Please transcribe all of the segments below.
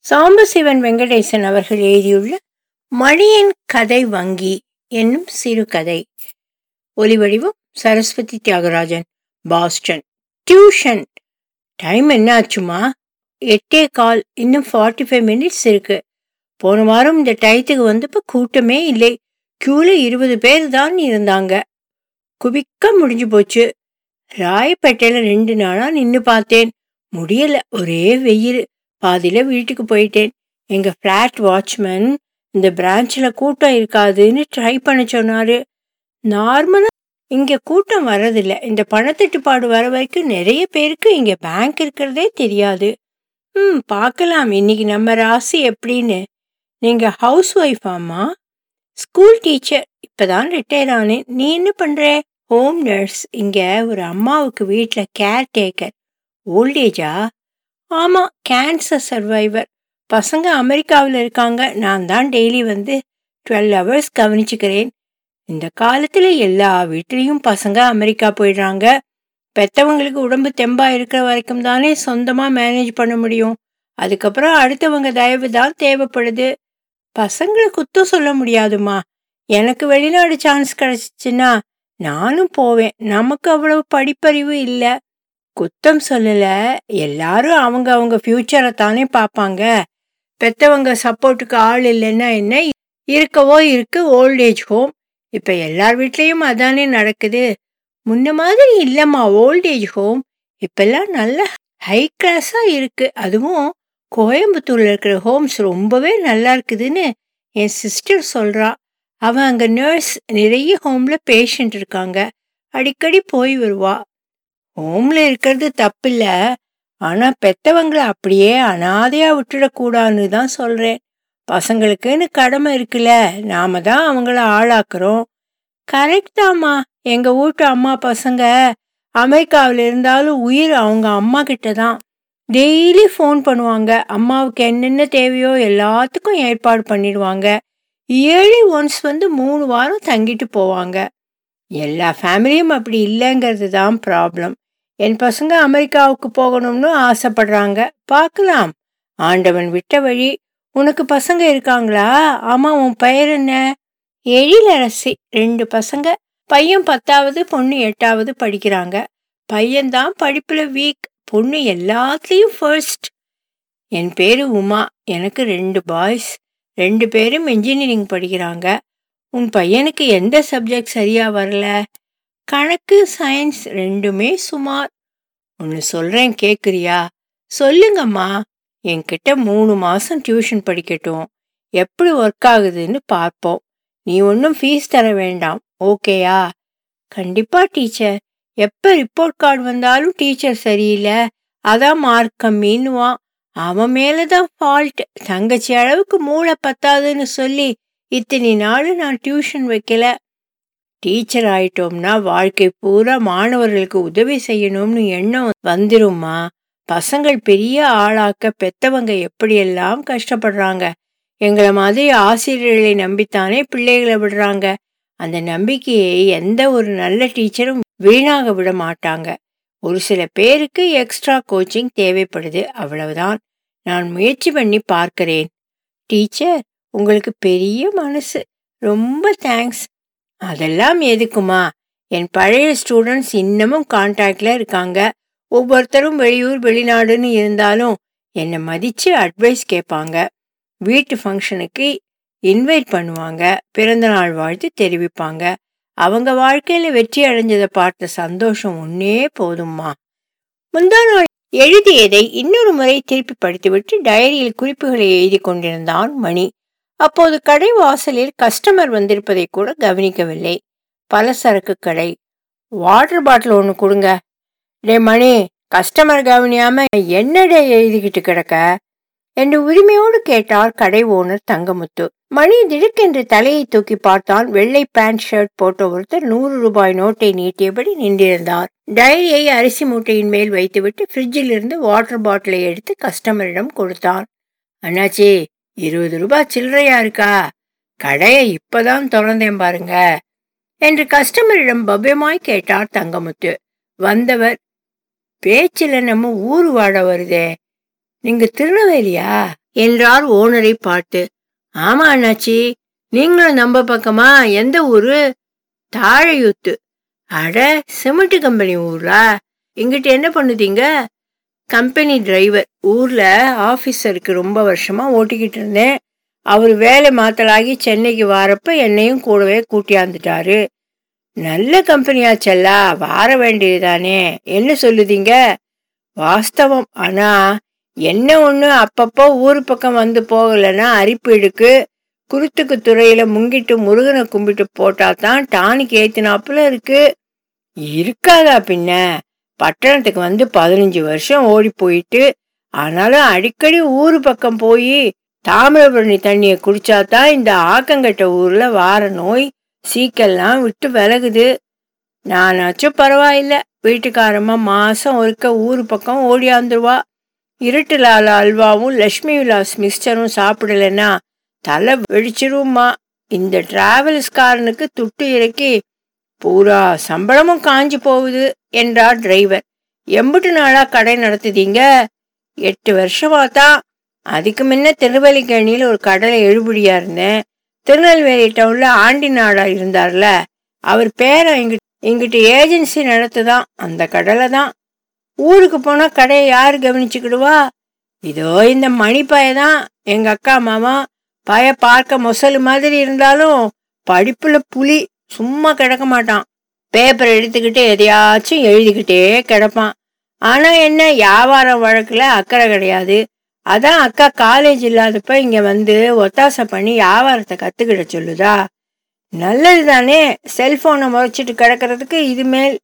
சாம்பசிவன் வெங்கடேசன் அவர்கள் எழுதியுள்ள மணியின் கதை வங்கி என்னும் சிறுகதை ஒலிவடிவம் Saraswathi Thiagarajan Boston tuition time என்ன ஆச்சுமா எட்டே கால் இன்னும் ஃபார்ட்டி ஃபைவ் மினிட்ஸ் இருக்கு போன வாரம் இந்த டயத்துக்கு வந்தப்ப கூட்டமே இல்லை கியூல இருபது பேர் தான் இருந்தாங்க குவிக்க முடிஞ்சு போச்சு ராயப்பேட்டையில ரெண்டு நாளா நின்னு பார்த்தேன் முடியல ஒரே வெயில் பாதியில வீட்டுக்கு போயிட்டேன் எங்க ஃப்ளாட் வாட்ச்மேன் இந்த பிரான்ச்ல கூட்டம் இருக்காதுன்னு ட்ரை பண்ண சொன்னாரு நார்மலா இங்க கூட்டம் வர்றதில்ல இந்த பணத்தட்டுப்பாடு வர வரைக்கும் நிறைய பேருக்கு இங்க பேங்க் இருக்கிறதே தெரியாது ம் பார்க்கலாம் இன்னைக்கு நம்ம ராசி எப்படின்னு நீங்க ஹவுஸ் ஒய்ஃப் ஆமா ஸ்கூல் டீச்சர் இப்பதான் ரிட்டையர் ஆனேன் நீ என்ன பண்ற ஹோம் நர்ஸ் இங்க ஒரு அம்மாவுக்கு வீட்டில் கேர் டேக்கர் ஓல்டேஜா ஆமா கேன்சர் சர்வைவர் பசங்க அமெரிக்காவில் இருக்காங்க நான் தான் டெய்லி வந்து டுவெல் ஹவர்ஸ் கவனிச்சுக்கிறேன் இந்த காலத்துல எல்லா வீட்லேயும் பசங்க அமெரிக்கா போயிடுறாங்க பெத்தவங்களுக்கு உடம்பு தெம்பா இருக்கிற வரைக்கும் தானே சொந்தமா மேனேஜ் பண்ண முடியும் அதுக்கப்புறம் அடுத்தவங்க தயவு தான் தேவைப்படுது பசங்களை குத்தம் சொல்ல முடியாதுமா எனக்கு வெளிநாடு சான்ஸ் கிடைச்சிச்சுன்னா நானும் போவேன் நமக்கு அவ்வளவு படிப்பறிவு இல்லை குத்தம் சொல்லல எல்லாரும் அவங்க அவங்க ஃபியூச்சரை தானே பார்ப்பாங்க பெத்தவங்க சப்போர்ட்டுக்கு ஆள் இல்லைன்னா என்ன இருக்கவோ இருக்கு ஓல்டேஜ் ஹோம் இப்ப எல்லார் வீட்லயும் அதானே நடக்குது முன்ன மாதிரி இல்லம்மா ஓல்டேஜ் ஹோம் இப்பெல்லாம் நல்ல ஹை கிளாஸா இருக்கு அதுவும் கோயம்புத்தூர்ல இருக்கிற ஹோம்ஸ் ரொம்பவே நல்லா இருக்குதுன்னு என் சிஸ்டர் சொல்றா அவன் அங்க நர்ஸ் நிறைய ஹோம்ல பேஷண்ட் இருக்காங்க அடிக்கடி போய் வருவா ஹோம்ல இருக்கிறது தப்பில்ல ஆனா பெத்தவங்களை அப்படியே அனாதையா விட்டுடக்கூடாதுன்னு தான் சொல்றேன் பசங்களுக்குன்னு கடமை இருக்குல்ல நாம தான் அவங்கள ஆளாக்குறோம் கரெக்ட் தாம்மா எங்க வீட்டு அம்மா பசங்க அமெரிக்காவில் இருந்தாலும் உயிர் அவங்க அம்மா கிட்ட தான் டெய்லி ஃபோன் பண்ணுவாங்க அம்மாவுக்கு என்னென்ன தேவையோ எல்லாத்துக்கும் ஏற்பாடு பண்ணிடுவாங்க இயர்லி ஒன்ஸ் வந்து மூணு வாரம் தங்கிட்டு போவாங்க எல்லா ஃபேமிலியும் அப்படி இல்லைங்கிறது தான் ப்ராப்ளம் என் பசங்க அமெரிக்காவுக்கு போகணும்னு ஆசைப்படுறாங்க பார்க்கலாம் ஆண்டவன் விட்ட வழி உனக்கு பசங்க இருக்காங்களா ஆமா உன் பெயர் என்ன எழிலரசி ரெண்டு பசங்க பையன் பத்தாவது பொண்ணு எட்டாவது படிக்கிறாங்க பையன்தான் படிப்புல வீக் பொண்ணு எல்லாத்துலேயும் ஃபர்ஸ்ட் என் பேரு உமா எனக்கு ரெண்டு பாய்ஸ் ரெண்டு பேரும் இன்ஜினியரிங் படிக்கிறாங்க உன் பையனுக்கு எந்த சப்ஜெக்ட் சரியா வரல கணக்கு சயின்ஸ் ரெண்டுமே சுமார் ஒன்று சொல்கிறேன் கேட்குறியா சொல்லுங்கம்மா என்கிட்ட மூணு மாதம் டியூஷன் படிக்கட்டும் எப்படி ஒர்க் ஆகுதுன்னு பார்ப்போம் நீ ஒன்றும் ஃபீஸ் தர வேண்டாம் ஓகேயா கண்டிப்பா டீச்சர் எப்போ ரிப்போர்ட் கார்டு வந்தாலும் டீச்சர் சரியில்லை அதான் மார்க் கம்மின்னுவான் அவன் மேலே தான் ஃபால்ட் தங்கச்சி அளவுக்கு மூளை பத்தாதுன்னு சொல்லி இத்தனை நாள் நான் டியூஷன் வைக்கல டீச்சர் ஆயிட்டோம்னா வாழ்க்கை பூரா மாணவர்களுக்கு உதவி செய்யணும்னு எண்ணம் வந்துருமா பசங்கள் பெரிய ஆளாக்க பெத்தவங்க எப்படியெல்லாம் கஷ்டப்படுறாங்க எங்களை மாதிரி ஆசிரியர்களை நம்பித்தானே பிள்ளைகளை விடுறாங்க அந்த நம்பிக்கையை எந்த ஒரு நல்ல டீச்சரும் வீணாக விட மாட்டாங்க ஒரு சில பேருக்கு எக்ஸ்ட்ரா கோச்சிங் தேவைப்படுது அவ்வளவுதான் நான் முயற்சி பண்ணி பார்க்கிறேன் டீச்சர் உங்களுக்கு பெரிய மனசு ரொம்ப தேங்க்ஸ் அதெல்லாம் எதுக்குமா என் பழைய ஸ்டூடெண்ட்ஸ் இன்னமும் கான்டாக்ட்ல இருக்காங்க ஒவ்வொருத்தரும் வெளியூர் வெளிநாடுன்னு இருந்தாலும் என்னை மதித்து அட்வைஸ் கேட்பாங்க வீட்டு ஃபங்க்ஷனுக்கு இன்வைட் பண்ணுவாங்க பிறந்தநாள் வாழ்த்து தெரிவிப்பாங்க அவங்க வாழ்க்கையில வெற்றி அடைஞ்சதை பார்த்த சந்தோஷம் ஒன்னே போதும்மா முந்தா நாள் எழுதியதை இன்னொரு முறை திருப்பி படித்துவிட்டு டயரியில் குறிப்புகளை எழுதி கொண்டிருந்தான் மணி அப்போது கடை வாசலில் கஸ்டமர் வந்திருப்பதை கூட கவனிக்கவில்லை பலசரக்கு கடை வாட்டர் பாட்டில் ஒன்று கொடுங்க டே மணி கஸ்டமர் கவனியாம என்னடே எழுதிக்கிட்டு கிடக்க என்று உரிமையோடு கேட்டார் கடை ஓனர் தங்கமுத்து மணி திடுக்கென்று தலையை தூக்கி பார்த்தான் வெள்ளை பேண்ட் ஷர்ட் போட்ட ஒருத்தர் நூறு ரூபாய் நோட்டை நீட்டியபடி நின்றிருந்தார் டைரியை அரிசி மூட்டையின் மேல் வைத்துவிட்டு ஃப்ரிட்ஜில் இருந்து வாட்டர் பாட்டிலை எடுத்து கஸ்டமரிடம் கொடுத்தான் அண்ணாச்சி இருபது ரூபாய் சில்லறையா இருக்கா கடையை இப்பதான் திறந்தேன் பாருங்க என்று கஸ்டமரிடம் பவ்யமாய் கேட்டார் தங்கமுத்து வந்தவர் பேச்சில் நம்ம ஊர் வாட வருதே நீங்க திருநெல்வேலியா என்றார் ஓனரை பார்த்து ஆமா அண்ணாச்சி நீங்களும் நம்ம பக்கமா எந்த ஊரு தாழையூத்து அட சிமெண்ட் கம்பெனி ஊரா இங்கிட்ட என்ன பண்ணுதீங்க கம்பெனி டிரைவர் ஊர்ல ஆபீசருக்கு ரொம்ப வருஷமா ஓட்டிக்கிட்டு இருந்தேன் அவர் வேலை மாத்தலாகி சென்னைக்கு வாரப்ப என்னையும் கூடவே கூட்டியாந்துட்டாரு நல்ல கம்பெனியாச்சல்லா வார வேண்டியதுதானே என்ன சொல்லுதீங்க வாஸ்தவம் ஆனா என்ன ஒண்ணு அப்பப்போ ஊர் பக்கம் வந்து போகலைன்னா அரிப்பு இடுக்கு குருத்துக்கு துறையில முங்கிட்டு முருகனை கும்பிட்டு போட்டா தான் டானிக்கு ஏத்தினாப்புல இருக்கு இருக்காதா பின்ன பட்டணத்துக்கு வந்து பதினஞ்சு வருஷம் ஓடி போயிட்டு ஆனாலும் அடிக்கடி ஊரு பக்கம் போய் தாமிரபரணி தண்ணியை குடிச்சாதான் இந்த ஆக்கங்கட்ட ஊர்ல வார நோய் சீக்கெல்லாம் விட்டு விலகுது நானாச்சும் பரவாயில்ல வீட்டுக்காரம்மா மாசம் ஒருக்க ஊரு பக்கம் ஓடியாந்துருவா இருட்டுலால அல்வாவும் லட்சுமி விலாஸ் மிக்சரும் சாப்பிடலன்னா தலை வெடிச்சிருமா இந்த டிராவல்ஸ்காரனுக்கு துட்டு இறக்கி பூரா சம்பளமும் காஞ்சு போகுது என்றார் டிரைவர் எம்புட்டு நாளா கடை நடத்துதீங்க எட்டு வருஷமா தான் அதுக்கு முன்ன திருவல்லிக்கேணியில் ஒரு கடலை எழுபடியா இருந்தேன் திருநெல்வேலி டவுன்ல ஆண்டி நாடா இருந்தார்ல அவர் பேரை இங்கிட்ட இங்கிட்ட ஏஜென்சி நடத்துதான் அந்த கடலை தான் ஊருக்கு போனா கடையை யாரு கவனிச்சுக்கிடுவா இதோ இந்த மணி பைய தான் எங்க அக்கா மாமா பய பார்க்க மொசல் மாதிரி இருந்தாலும் படிப்புல புலி சும்மா கிடக்க மாட்டான் பேப்பர் எடுத்துக்கிட்டு எதையாச்சும் எழுதிக்கிட்டே கிடப்பான் ஆனா என்ன வியாபாரம் வழக்குல அக்கறை கிடையாது அதான் அக்கா காலேஜ் இல்லாதப்ப இங்க வந்து ஒத்தாசை பண்ணி வியாபாரத்தை கத்துக்கிட சொல்லுதா நல்லது தானே செல்போனை முறைச்சிட்டு கிடக்கிறதுக்கு இது மேல்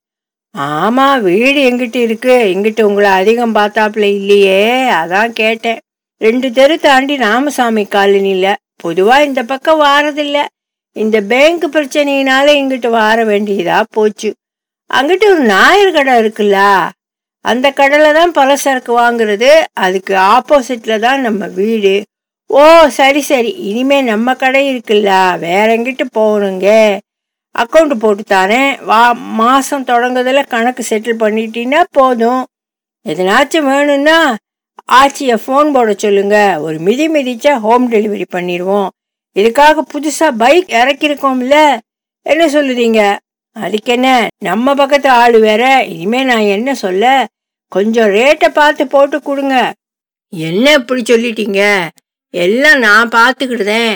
ஆமா வீடு எங்கிட்ட இருக்கு எங்கிட்ட உங்களை அதிகம் பார்த்தாப்புல இல்லையே அதான் கேட்டேன் ரெண்டு தெரு தாண்டி ராமசாமி காலனில பொதுவா இந்த பக்கம் வாரதில்ல இந்த பேங்க் பிரச்சனையினால இங்கிட்டு வார வேண்டியதா போச்சு அங்கிட்ட ஒரு நாயர் கடை இருக்குல்ல அந்த கடையில தான் பலசரக்கு வாங்குறது அதுக்கு ஆப்போசிட்ல தான் நம்ம வீடு ஓ சரி சரி இனிமே நம்ம கடை இருக்குல்ல வேற எங்கிட்டு போகணுங்க அக்கௌண்ட் போட்டு தரேன் வா மாசம் தொடங்குறதுல கணக்கு செட்டில் பண்ணிட்டீங்கன்னா போதும் எதனாச்சும் வேணும்னா ஆச்சியை ஃபோன் போட சொல்லுங்க ஒரு மிதி மிதிச்சா ஹோம் டெலிவரி பண்ணிடுவோம் இதுக்காக புதுசா பைக் இறக்கிருக்கோம்ல என்ன சொல்லுதீங்க அதுக்கு என்ன நம்ம பக்கத்து ஆள் வேற இனிமே நான் என்ன சொல்ல கொஞ்சம் ரேட்டை பார்த்து போட்டு கொடுங்க என்ன இப்படி சொல்லிட்டீங்க எல்லாம் நான் பார்த்துக்கிடுதேன்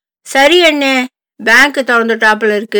சரி அண்ணே பேங்க் திறந்துட்டாப்புல இருக்கு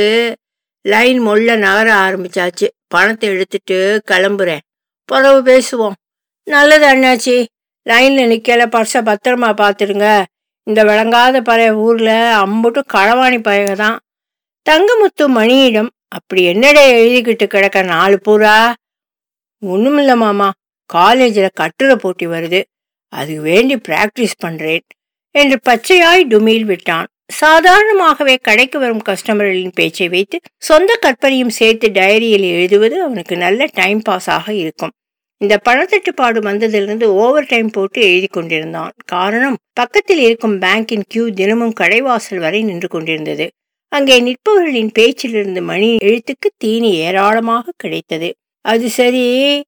லைன் மொள்ள நகர ஆரம்பிச்சாச்சு பணத்தை எடுத்துட்டு கிளம்புறேன் பிறகு பேசுவோம் நல்லது அண்ணாச்சி லைன்ல நிக்கல பர்ஸை பத்திரமா பார்த்துருங்க இந்த விளங்காத பழைய ஊர்ல அம்புட்டும் களவாணி பயக தான் தங்கமுத்து மணியிடம் அப்படி என்னடே எழுதிக்கிட்டு கிடக்க நாலு பூரா ஒண்ணுமில்ல மாமா காலேஜில் கட்டுரை போட்டி வருது அதுக்கு வேண்டி பிராக்டிஸ் பண்றேன் என்று பச்சையாய் டுமில் விட்டான் சாதாரணமாகவே கடைக்கு வரும் கஸ்டமர்களின் பேச்சை வைத்து சொந்த கற்பனையும் சேர்த்து டைரியில் எழுதுவது அவனுக்கு நல்ல டைம் பாஸ் ஆக இருக்கும் இந்த பணத்தட்டுப்பாடு வந்ததிலிருந்து ஓவர் டைம் போட்டு எழுதி கொண்டிருந்தான் காரணம் பக்கத்தில் இருக்கும் பேங்கின் கியூ தினமும் கடைவாசல் வரை நின்று கொண்டிருந்தது அங்கே நிற்பவர்களின் பேச்சிலிருந்து மணி எழுத்துக்கு தீனி ஏராளமாக கிடைத்தது அது சரி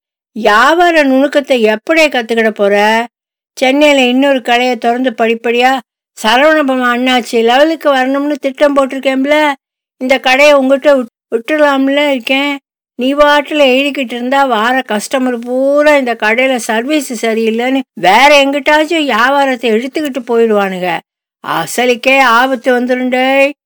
வியாபார நுணுக்கத்தை எப்படியே கத்துக்கிட போற சென்னையில இன்னொரு கடையை திறந்து படிப்படியா சரவணபம் அண்ணாச்சி லெவலுக்கு வரணும்னு திட்டம் போட்டிருக்கேன்ல இந்த கடையை உங்ககிட்ட விட்டுலாம்ல இருக்கேன் நீ வாட்டில் எழுதிக்கிட்டு இருந்தா வார கஸ்டமர் பூரா இந்த கடையில சர்வீஸ் சரியில்லைன்னு வேற எங்கிட்டாச்சும் வியாபாரத்தை எடுத்துக்கிட்டு போயிடுவானுங்க அசலுக்கே ஆபத்து வந்துருண்டே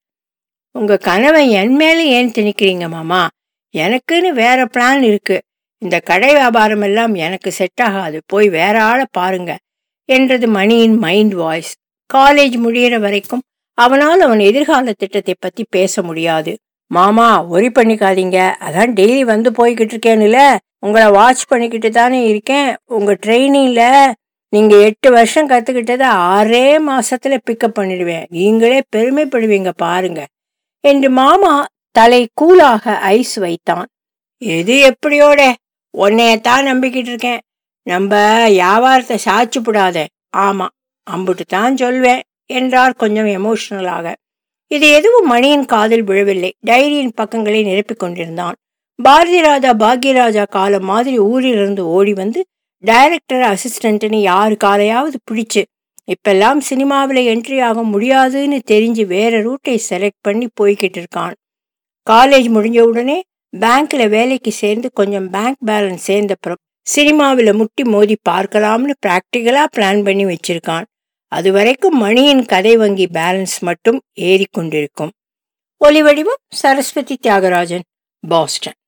உங்க கனவை என் மேல ஏன் திணிக்கிறீங்க மாமா எனக்குன்னு வேற பிளான் இருக்கு இந்த கடை வியாபாரம் எல்லாம் எனக்கு செட் ஆகாது போய் வேற ஆளை பாருங்க என்றது மணியின் மைண்ட் வாய்ஸ் காலேஜ் முடியிற வரைக்கும் அவனால் அவன் எதிர்கால திட்டத்தை பத்தி பேச முடியாது மாமா ஒரி பண்ணிக்காதீங்க அதான் டெய்லி வந்து போய்கிட்டு இருக்கேன்னுல உங்களை வாட்ச் பண்ணிக்கிட்டு தானே இருக்கேன் உங்க ட்ரைனிங்ல நீங்க எட்டு வருஷம் கத்துக்கிட்டதை ஆறே மாசத்துல பிக்கப் பண்ணிடுவேன் நீங்களே பெருமைப்படுவீங்க பாருங்க என்று மாமா தலை கூலாக ஐஸ் வைத்தான் எது எப்படியோட உன்னையத்தான் நம்பிக்கிட்டு இருக்கேன் நம்ம வியாபாரத்தை சாட்சிப்படாத ஆமா அம்புட்டு தான் சொல்வேன் என்றார் கொஞ்சம் எமோஷனலாக இது எதுவும் மணியின் காதில் விழவில்லை டைரியின் பக்கங்களை நிரப்பிக் கொண்டிருந்தான் பாரதி ராஜா பாக்யராஜா காலம் மாதிரி ஊரிலிருந்து ஓடி வந்து டைரக்டர் அசிஸ்டன்ட்னு யாரு காலையாவது பிடிச்சு இப்பெல்லாம் சினிமாவில் என்ட்ரி ஆக முடியாதுன்னு தெரிஞ்சு வேற ரூட்டை செலக்ட் பண்ணி போய்கிட்டு இருக்கான் காலேஜ் முடிஞ்ச உடனே பேங்க்ல வேலைக்கு சேர்ந்து கொஞ்சம் பேங்க் பேலன்ஸ் சேர்ந்தப்புறம் சினிமாவில் முட்டி மோதி பார்க்கலாம்னு ப்ராக்டிக்கலாக பிளான் பண்ணி வச்சிருக்கான் அது வரைக்கும் மணியின் கதை வங்கி பேலன்ஸ் மட்டும் ஏறி கொண்டிருக்கும் ஒலிவடிவம் சரஸ்வதி தியாகராஜன் பாஸ்டன்